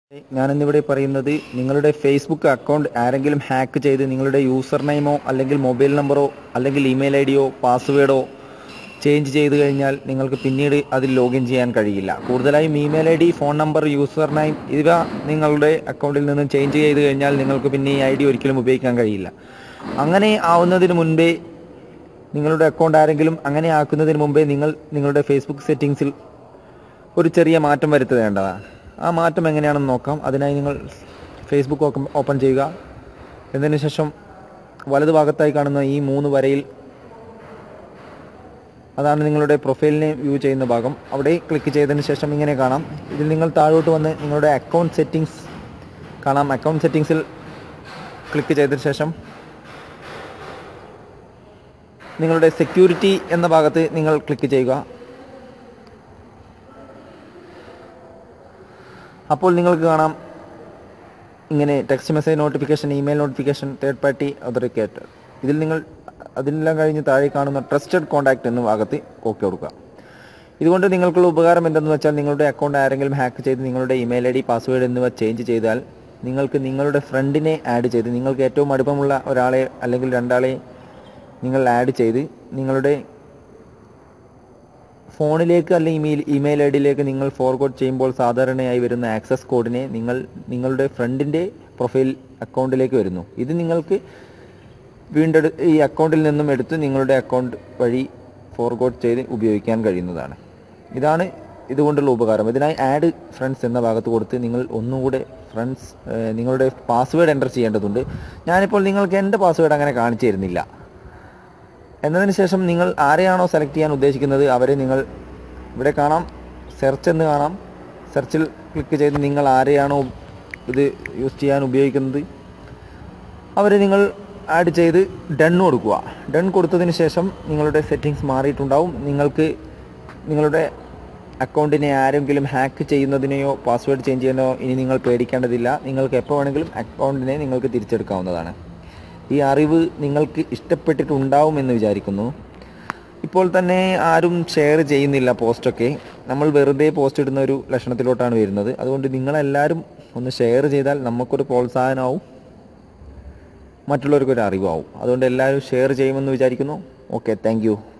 ഞാനിന്നിവിടെ പറയുന്നത് നിങ്ങളുടെ ഫേസ്ബുക്ക് അക്കൗണ്ട് ആരെങ്കിലും ഹാക്ക് ചെയ്ത് നിങ്ങളുടെ യൂസർ നെയിമോ അല്ലെങ്കിൽ മൊബൈൽ നമ്പറോ അല്ലെങ്കിൽ ഇമെയിൽ ഐ ഡിയോ പാസ്വേഡോ ചേഞ്ച് ചെയ്ത് കഴിഞ്ഞാൽ നിങ്ങൾക്ക് പിന്നീട് അതിൽ ലോഗിൻ ചെയ്യാൻ കഴിയില്ല കൂടുതലായും email I D phone number user name ഇവ നിങ്ങളുടെ അക്കൗണ്ടിൽ നിന്നും ചേഞ്ച് ചെയ്ത് കഴിഞ്ഞാൽ നിങ്ങൾക്ക് പിന്നെ ഈ ഐ ഡി ഒരിക്കലും ഉപയോഗിക്കാൻ കഴിയില്ല അങ്ങനെ ആവുന്നതിന് മുൻപേ നിങ്ങളുടെ അക്കൗണ്ട് ആരെങ്കിലും അങ്ങനെ ആക്കുന്നതിന് മുമ്പേ നിങ്ങൾ നിങ്ങളുടെ ഫേസ്ബുക്ക് സെറ്റിങ്സിൽ ഒരു ചെറിയ മാറ്റം വരുത്തേണ്ടതാണ് ആ മാറ്റം എങ്ങനെയാണെന്ന് നോക്കാം അതിനായി നിങ്ങൾ ഫേസ്ബുക്ക് ഓപ്പൺ ഓപ്പൺ ചെയ്യുക എന്നതിന് ശേഷം വലതുഭാഗത്തായി കാണുന്ന ഈ മൂന്ന് വരയിൽ അതാണ് നിങ്ങളുടെ പ്രൊഫൈലിനെ വ്യൂ ചെയ്യുന്ന ഭാഗം അവിടെ ക്ലിക്ക് ചെയ്തതിന് ശേഷം ഇങ്ങനെ കാണാം ഇതിൽ നിങ്ങൾ താഴോട്ട് വന്ന് നിങ്ങളുടെ അക്കൗണ്ട് സെറ്റിങ്സ് കാണാം അക്കൗണ്ട് സെറ്റിങ്സിൽ ക്ലിക്ക് ചെയ്തതിന് ശേഷം നിങ്ങളുടെ സെക്യൂരിറ്റി എന്ന ഭാഗത്ത് നിങ്ങൾ ക്ലിക്ക് ചെയ്യുക അപ്പോൾ നിങ്ങൾക്ക് കാണാം ഇങ്ങനെ text message notification email notification third party authenticator ഇതിൽ നിങ്ങൾ അതിനെല്ലാം കഴിഞ്ഞ് താഴെ കാണുന്ന ട്രസ്റ്റഡ് കോൺടാക്ട് എന്ന ഭാഗത്ത് ഓക്കെ കൊടുക്കുക ഇതുകൊണ്ട് നിങ്ങൾക്കുള്ള ഉപകാരം എന്തെന്ന് വെച്ചാൽ നിങ്ങളുടെ അക്കൗണ്ട് ആരെങ്കിലും ഹാക്ക് ചെയ്ത് നിങ്ങളുടെ ഇമെയിൽ ഐ ഡി പാസ്വേഡ് എന്നിവ ചേഞ്ച് ചെയ്താൽ നിങ്ങൾക്ക് നിങ്ങളുടെ ഫ്രണ്ടിനെ ആഡ് ചെയ്ത് നിങ്ങൾക്ക് ഏറ്റവും അടുപ്പമുള്ള ഒരാളെ അല്ലെങ്കിൽ രണ്ടാളെ നിങ്ങൾ ആഡ് ചെയ്ത് നിങ്ങളുടെ ഫോണിലേക്ക് അല്ലെങ്കിൽ ഇമെയിൽ ഇമെയിൽ ഐ ഡിയിലേക്ക് നിങ്ങൾ ഫോർവേഡ് ചെയ്യുമ്പോൾ സാധാരണയായി വരുന്ന ആക്സസ് കോഡിനെ നിങ്ങൾ നിങ്ങളുടെ ഫ്രണ്ടിൻ്റെ പ്രൊഫൈൽ അക്കൗണ്ടിലേക്ക് വരുന്നു ഇത് നിങ്ങൾക്ക് വീണ്ടെടു ഈ അക്കൗണ്ടിൽ നിന്നും എടുത്ത് നിങ്ങളുടെ അക്കൗണ്ട് വഴി ഫോർവേഡ് ചെയ്ത് ഉപയോഗിക്കാൻ കഴിയുന്നതാണ് ഇതാണ് ഇതുകൊണ്ടുള്ള ഉപകാരം ഇതിനായി ആഡ് ഫ്രണ്ട്സ് എന്ന ഭാഗത്ത് കൊടുത്ത് നിങ്ങൾ ഒന്നുകൂടെ ഫ്രണ്ട്സ് നിങ്ങളുടെ പാസ്വേഡ് എൻ്റർ ചെയ്യേണ്ടതുണ്ട് ഞാനിപ്പോൾ നിങ്ങൾക്ക് എൻ്റെ പാസ്വേഡ് അങ്ങനെ കാണിച്ചു തരുന്നില്ല എന്നതിന് ശേഷം നിങ്ങൾ ആരെയാണോ സെലക്ട് ചെയ്യാൻ ഉദ്ദേശിക്കുന്നത് അവരെ നിങ്ങൾ ഇവിടെ കാണാം സെർച്ച് എന്ന് കാണാം സെർച്ചിൽ ക്ലിക്ക് ചെയ്ത് നിങ്ങൾ ആരെയാണോ ഇത് യൂസ് ചെയ്യാൻ ഉപയോഗിക്കുന്നത് അവരെ നിങ്ങൾ ആഡ് ചെയ്ത് ഡൺ കൊടുക്കുക ഡൺ കൊടുത്തതിന് ശേഷം നിങ്ങളുടെ സെറ്റിങ്സ് മാറിയിട്ടുണ്ടാവും നിങ്ങൾക്ക് നിങ്ങളുടെ അക്കൗണ്ടിനെ ആരെങ്കിലും ഹാക്ക് ചെയ്യുന്നതിനെയോ പാസ്വേഡ് ചേഞ്ച് ചെയ്യാനോ ഇനി നിങ്ങൾ പേടിക്കേണ്ടതില്ല നിങ്ങൾക്ക് എപ്പോൾ വേണമെങ്കിലും അക്കൗണ്ടിനെ നിങ്ങൾക്ക് തിരിച്ചെടുക്കാവുന്നതാണ് ഈ അറിവ് നിങ്ങൾക്ക് ഇഷ്ടപ്പെട്ടിട്ടുണ്ടാവും എന്ന് വിചാരിക്കുന്നു ഇപ്പോൾ തന്നെ ആരും ഷെയർ ചെയ്യുന്നില്ല പോസ്റ്റൊക്കെ നമ്മൾ വെറുതെ പോസ്റ്റ് ഇടുന്ന ഒരു ലക്ഷണത്തിലോട്ടാണ് വരുന്നത് അതുകൊണ്ട് നിങ്ങളെല്ലാവരും ഒന്ന് ഷെയർ ചെയ്താൽ നമുക്കൊരു പ്രോത്സാഹനമാവും മറ്റുള്ളവർക്കൊരു അറിവാവും അതുകൊണ്ട് എല്ലാവരും ഷെയർ ചെയ്യുമെന്ന് വിചാരിക്കുന്നു ഓക്കെ താങ്ക്